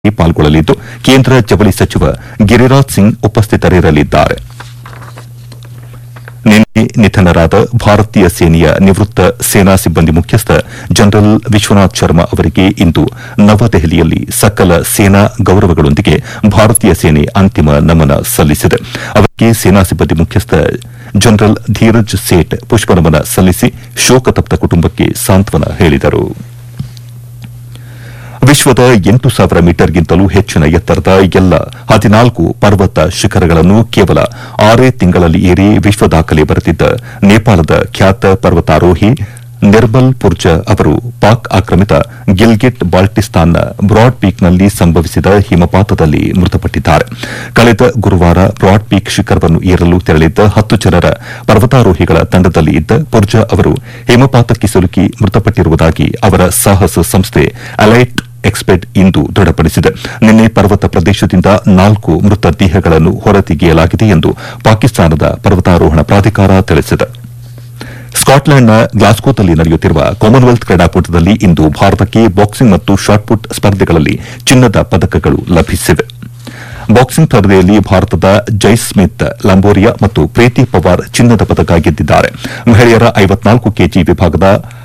ಪಾಲ್ಗೊಳ್ಳಲಿದ್ದು ಕೇಂದ್ರ ಜವಳಿ ಸಚಿವ ಗಿರಿರಾಜ್ ಸಿಂಗ್ ಉಪಸ್ಥಿತರಿರಲಿದ್ದಾರೆ ನಿನ್ನೆ ನಿಧನರಾದ ಭಾರತೀಯ ಸೇನೆಯ ನಿವೃತ್ತ ಸೇನಾ ಸಿಬ್ಬಂದಿ ಮುಖ್ಯಸ್ಥ ಜನರಲ್ ವಿಶ್ವನಾಥ್ ಶರ್ಮಾ ಅವರಿಗೆ ಇಂದು ನವದೆಹಲಿಯಲ್ಲಿ ಸಕಲ ಸೇನಾ ಗೌರವಗಳೊಂದಿಗೆ ಭಾರತೀಯ ಸೇನೆ ಅಂತಿಮ ನಮನ ಸಲ್ಲಿಸಿದೆ ಅವರಿಗೆ ಸೇನಾ ಸಿಬ್ಬಂದಿ ಮುಖ್ಯಸ್ಥ ಜನರಲ್ ಧೀರಜ್ ಸೇಠ್ ಪುಷ್ಪನಮನ ಸಲ್ಲಿಸಿ ಶೋಕತಪ್ತ ಕುಟುಂಬಕ್ಕೆ ಸಾಂತ್ವನ ಹೇಳಿದರು ವಿಶ್ವದ ಎಂಟು ಸಾವಿರ ಮೀಟರ್ಗಿಂತಲೂ ಹೆಚ್ಚಿನ ಎತ್ತರದ ಎಲ್ಲ ಹದಿನಾಲ್ಕು ಪರ್ವತ ಶಿಖರಗಳನ್ನು ಕೇವಲ ಆರೇ ತಿಂಗಳಲ್ಲಿ ಏರಿ ವಿಶ್ವ ದಾಖಲೆ ಬರೆದಿದ್ದ ನೇಪಾಳದ ಖ್ಯಾತ ಪರ್ವತಾರೋಹಿ ನಿರ್ಮಲ್ ಪುರ್ಜಾ ಅವರು ಪಾಕ್ ಆಕ್ರಮಿತ ಗಿಲ್ಗಿಟ್ ಬಾಲ್ಟಿಸ್ತಾನ್ನ ಬ್ರಾಡ್ ಪೀಕ್ನಲ್ಲಿ ಸಂಭವಿಸಿದ ಹಿಮಪಾತದಲ್ಲಿ ಮೃತಪಟ್ಟಿದ್ದಾರೆ ಕಳೆದ ಗುರುವಾರ ಬ್ರಾಡ್ ಪೀಕ್ ಶಿಖರವನ್ನು ಏರಲು ತೆರಳಿದ್ದ ಹತ್ತು ಜನರ ಪರ್ವತಾರೋಹಿಗಳ ತಂಡದಲ್ಲಿ ಇದ್ದ ಪುರ್ಜಾ ಅವರು ಹಿಮಪಾತಕ್ಕೆ ಸಿಲುಕಿ ಮೃತಪಟ್ಟಿರುವುದಾಗಿ ಅವರ ಸಾಹಸ ಸಂಸ್ಥೆ ಅಲೈಟ್ ಎಕ್ಸ್ಪೆಟ್ ಇಂದು ದೃಢಪಡಿಸಿದೆ ನಿನ್ನೆ ಪರ್ವತ ಪ್ರದೇಶದಿಂದ ನಾಲ್ಕು ಮೃತ ದೇಹಗಳನ್ನು ಹೊರತೆಗೆಯಲಾಗಿದೆ ಎಂದು ಪಾಕಿಸ್ತಾನದ ಪರ್ವತಾರೋಹಣ ಪ್ರಾಧಿಕಾರ ತಿಳಿಸಿದೆ ಸ್ಕಾಟ್ಲೆಂಡ್ನ ಗ್ಲಾಸ್ಗೋದಲ್ಲಿ ನಡೆಯುತ್ತಿರುವ ಕಾಮನ್ವೆಲ್ತ್ ಕ್ರೀಡಾಕೂಟದಲ್ಲಿ ಇಂದು ಭಾರತಕ್ಕೆ ಬಾಕ್ಸಿಂಗ್ ಮತ್ತು ಶಾಟ್ಪುಟ್ ಸ್ಪರ್ಧೆಗಳಲ್ಲಿ ಚಿನ್ನದ ಪದಕಗಳು ಲಭಿಸಿವೆ ಬಾಕ್ಸಿಂಗ್ ಸ್ಪರ್ಧೆಯಲ್ಲಿ ಭಾರತದ ಜೈಸ್ಮಿತ್ ಲಂಬೋರಿಯಾ ಮತ್ತು ಪ್ರೀತಿ ಪವಾರ್ ಚಿನ್ನದ ಪದಕ ಗೆದ್ದಿದ್ದಾರೆ ಮಹಿಳೆಯರ ಐವತ್ನಾಲ್ಕು ಕೆಜಿ ವಿಭಾಗದ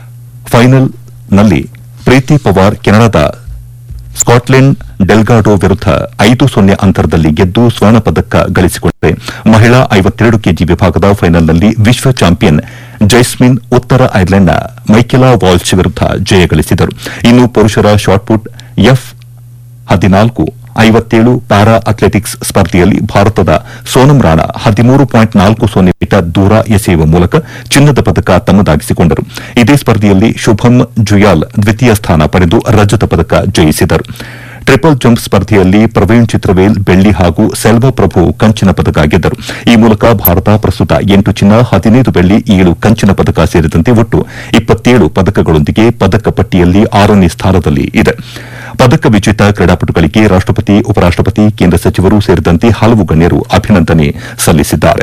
ಫೈನಲ್ನಲ್ಲಿ ಪ್ರೀತಿ ಪವಾರ್ ಕೆನಡಾದ ಸ್ಕಾಟ್ಲೆಂಡ್ ಡೆಲ್ಗಾಡೋ ವಿರುದ್ಧ ಐದು ಸೊನ್ನೆ ಅಂತರದಲ್ಲಿ ಗೆದ್ದು ಸ್ವರ್ಣ ಪದಕ ಗಳಿಸಿಕೊಂಡರೆ ಮಹಿಳಾ ಐವತ್ತೆರಡು ಕೆಜಿ ವಿಭಾಗದ ಫೈನಲ್ನಲ್ಲಿ ವಿಶ್ವ ಚಾಂಪಿಯನ್ ಜೈಸ್ಮಿನ್ ಉತ್ತರ ಐರ್ಲೆಂಡ್ನ ಮೈಕೆಲಾ ವಾಲ್ಶ್ ವಿರುದ್ಧ ಜಯ ಗಳಿಸಿದರು ಇನ್ನು ಪುರುಷರ ಶಾಟ್ಪುಟ್ ಎಫ್ ಹದಿನಾಲ್ಕು ಐವತ್ತೇಳು ಪ್ಯಾರಾ ಅಥ್ಲೆಟಿಕ್ಸ್ ಸ್ಪರ್ಧೆಯಲ್ಲಿ ಭಾರತದ ಸೋನಂ ರಾಣಾ ಹದಿಮೂರು ಪಾಯಿಂಟ್ ನಾಲ್ಕು ಸೊನ್ನೆ ಮೀಟರ್ ದೂರ ಎಸೆಯುವ ಮೂಲಕ ಚಿನ್ನದ ಪದಕ ತಮ್ಮದಾಗಿಸಿಕೊಂಡರು ಇದೇ ಸ್ಪರ್ಧೆಯಲ್ಲಿ ಶುಭಂ ಜುಯಾಲ್ ದ್ವಿತೀಯ ಸ್ಥಾನ ಪಡೆದು ರಜತ ಪದಕ ಜಯಿಸಿದರು ಟ್ರಿಪಲ್ ಜಂಪ್ ಸ್ಪರ್ಧೆಯಲ್ಲಿ ಪ್ರವೀಣ್ ಚಿತ್ರವೇಲ್ ಬೆಳ್ಳಿ ಹಾಗೂ ಸೆಲ್ವ ಪ್ರಭು ಕಂಚಿನ ಪದಕ ಗೆದ್ದರು ಈ ಮೂಲಕ ಭಾರತ ಪ್ರಸ್ತುತ ಎಂಟು ಚಿನ್ನ ಹದಿನೈದು ಬೆಳ್ಳಿ ಏಳು ಕಂಚಿನ ಪದಕ ಸೇರಿದಂತೆ ಒಟ್ಟು ಇಪ್ಪತ್ತೇಳು ಪದಕಗಳೊಂದಿಗೆ ಪದಕ ಪಟ್ಟಿಯಲ್ಲಿ ಆರನೇ ಸ್ಥಾನದಲ್ಲಿ ಇದೆ ಪದಕ ವಿಜೇತ ಕ್ರೀಡಾಪಟುಗಳಿಗೆ ರಾಷ್ಟಪತಿ ಉಪರಾಷ್ಟಪತಿ ಕೇಂದ್ರ ಸಚಿವರು ಸೇರಿದಂತೆ ಹಲವು ಗಣ್ಯರು ಅಭಿನಂದನೆ ಸಲ್ಲಿಸಿದ್ದಾರೆ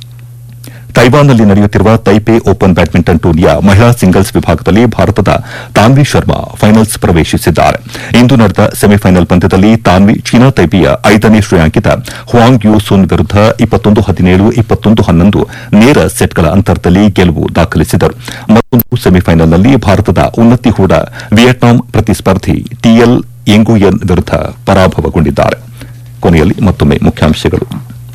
ತೈವಾನ್ನಲ್ಲಿ ನಡೆಯುತ್ತಿರುವ ತೈಪೆ ಓಪನ್ ಬ್ಯಾಡ್ಮಿಂಟನ್ ಟೂರ್ನಿಯ ಮಹಿಳಾ ಸಿಂಗಲ್ಸ್ ವಿಭಾಗದಲ್ಲಿ ಭಾರತದ ತಾನ್ವಿ ಶರ್ಮಾ ಫೈನಲ್ಸ್ ಪ್ರವೇಶಿಸಿದ್ದಾರೆ ಇಂದು ನಡೆದ ಸೆಮಿಫೈನಲ್ ಪಂದ್ಯದಲ್ಲಿ ತಾನ್ವಿ ಚೀನಾ ತೈಪೆಯ ಐದನೇ ಶ್ರೇಯಾಂಕಿತ ಹುವಾಂಗ್ ಯು ಸುನ್ ವಿರುದ್ಧ ಇಪ್ಪತ್ತೊಂದು ಹದಿನೇಳು ಇಪ್ಪತ್ತೊಂದು ಹನ್ನೊಂದು ನೇರ ಸೆಟ್ಗಳ ಅಂತರದಲ್ಲಿ ಗೆಲುವು ದಾಖಲಿಸಿದರು ಮತ್ತೊಂದು ಸೆಮಿಫೈನಲ್ನಲ್ಲಿ ಭಾರತದ ಉನ್ನತಿ ಹೂಡ ವಿಯೆಟ್ನಾಂ ಪ್ರತಿಸ್ಪರ್ಧಿ ಟಿಎಲ್ ಎಂಗುಯನ್ ವಿರುದ್ಧ ಪರಾಭವಗೊಂಡಿದ್ದಾರೆ ಕೊನೆಯಲ್ಲಿ ಮತ್ತೊಮ್ಮೆ ಮುಖ್ಯಾಂಶಗಳು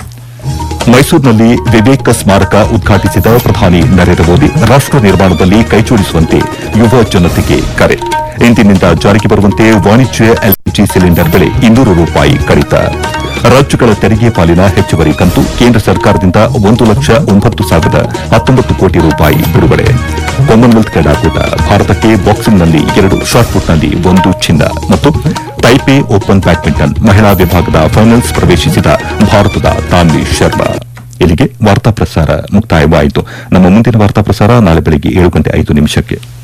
ಮೈಸೂರಿನಲ್ಲಿ ವಿವೇಕ ಸ್ಮಾರಕ ಉದ್ಘಾಟಿಸಿದ ಪ್ರಧಾನಿ ನರೇಂದ್ರ ಮೋದಿ ರಾಷ್ಟ ನಿರ್ಮಾಣದಲ್ಲಿ ಕೈಜೋಡಿಸುವಂತೆ ಯುವ ಜನತೆಗೆ ಕರೆ ಇಂದಿನಿಂದ ಜಾರಿಗೆ ಬರುವಂತೆ ವಾಣಿಜ್ಯ ಎಲ್ಪಿಜಿ ಸಿಲಿಂಡರ್ ಬೆಲೆ ಇನ್ನೂರು ರೂಪಾಯಿ ಕಡಿತ ರಾಜ್ಯಗಳ ತೆರಿಗೆ ಪಾಲಿನ ಹೆಚ್ಚುವರಿ ಕಂತು ಕೇಂದ್ರ ಸರ್ಕಾರದಿಂದ ಒಂದು ಲಕ್ಷ ಒಂಬತ್ತು ಸಾವಿರದ ಹತ್ತೊಂಬತ್ತು ಕೋಟಿ ರೂಪಾಯಿ ಬಿಡುಗಡೆ ಕಾಮನ್ವೆಲ್ತ್ ಕ್ರೀಡಾಕೂಟ ಭಾರತಕ್ಕೆ ಬಾಕ್ಸಿಂಗ್ನಲ್ಲಿ ಎರಡು ಶಾಟ್ಪುಟ್ನಲ್ಲಿ ಒಂದು ಚಿನ್ನ ಮತ್ತು ತೈಪೆ ಓಪನ್ ಬ್ಯಾಡ್ಮಿಂಟನ್ ಮಹಿಳಾ ವಿಭಾಗದ ಫೈನಲ್ಸ್ ಪ್ರವೇಶಿಸಿದ ಭಾರತದ ತಾನ್ವಿ ಶರ್ಮಾ ಇಲ್ಲಿಗೆ ವಾರ್ತಾ ಪ್ರಸಾರ ಮುಕ್ತಾಯವಾಯಿತು ನಮ್ಮ ಮುಂದಿನ ವಾರ್ತಾ ಪ್ರಸಾರ ನಾಳೆ ಬೆಳಗ್ಗೆ ಏಳು ಗಂಟೆ ಐದು ನಿಮಿಷಕ್ಕೆ